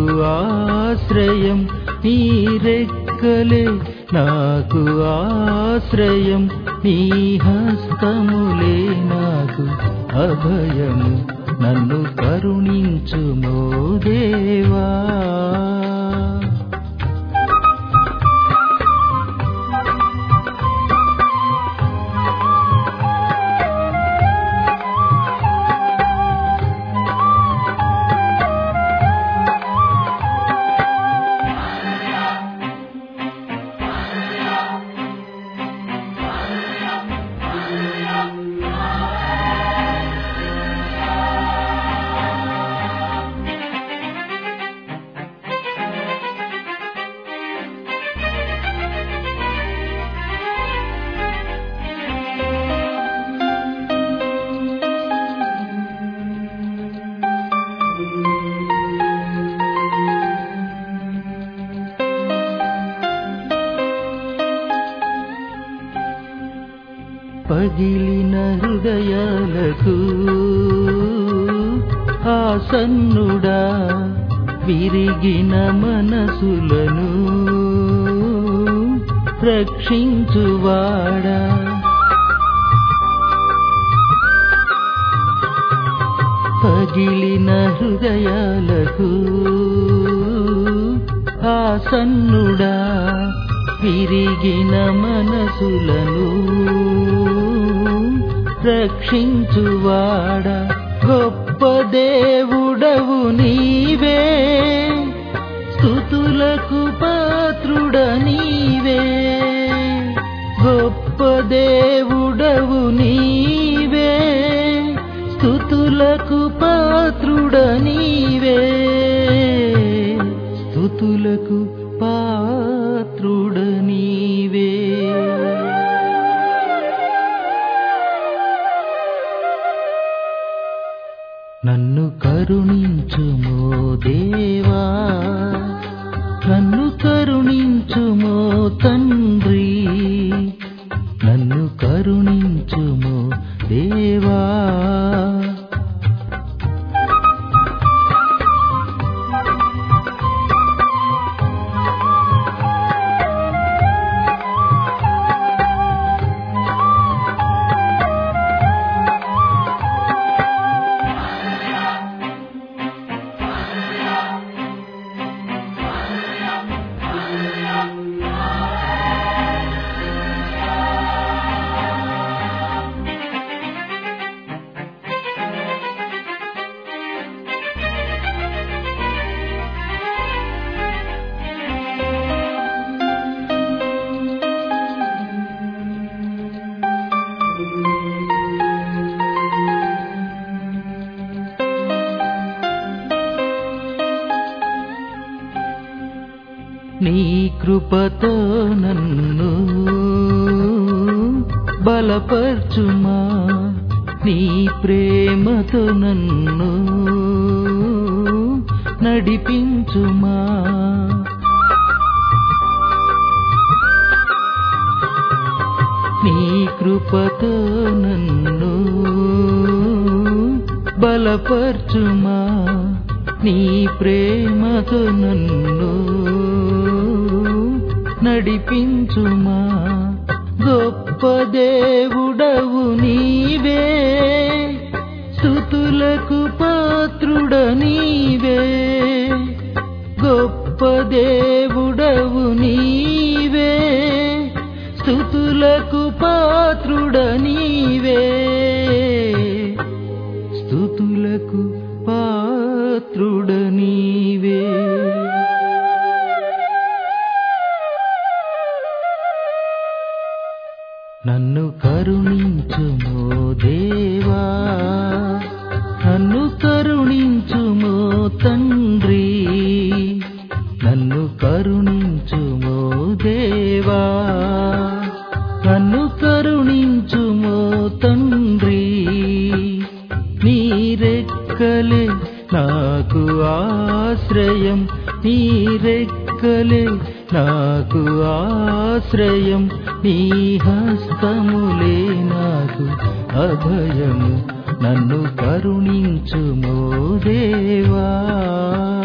ఆశ్రయం నీ రెక్కలే నాకు ఆశ్రయం నీ హస్తములే నాకు అభయము నన్ను కరుణించుమో దేవా పగిలిన హృదయాలకు ఆసన్నుడా విరిగిన మనసులను రక్షించువాడా పగిలిన హృదయాలకు ఆసన్నుడా విరిగిన మనసులను రక్షించువాడ గొప్ప దేవుడవు నీవే స్థుతులకు పాత్రుడ నీవే గొప్ప దేవుడవు నీవే స్థుతులకు పాత్రుడ నీవే స్థుతులకు పాత్రుడ నీవే నన్ను కరుణించుమో దేవా నన్ను కరుణించుమో తండ్రి నన్ను కరుణించుమో దేవా నీ కృపతో నన్ను బలపర్చుమా నీ ప్రేమతో నన్ను నడిపించుమా నీ కృపతో నన్ను బలపర్చుమా నీ ప్రేమతో నన్ను నడిపించుమా గొప్ప దేవుడవు నీవే స్థుతులకు పాత్రుడ నీవే గొప్ప దేవుడవు నీవే స్థుతులకు పాత్రుడ నీవే స్థుతులకు పాత్రుడ నీవే నన్ను కరుణించుమో దేవా నన్ను కరుణించుమో తండ్రి నన్ను కరుణించుమో దేవా నన్ను కరుణించుమో తండ్రి నీ రెక్కలే నాకు ఆశ్రయం నీ రెక్కలే నాకు ఆశ్రయం నీ హస్తములే నాకు అభయము నన్ను కరుణించుమో దేవా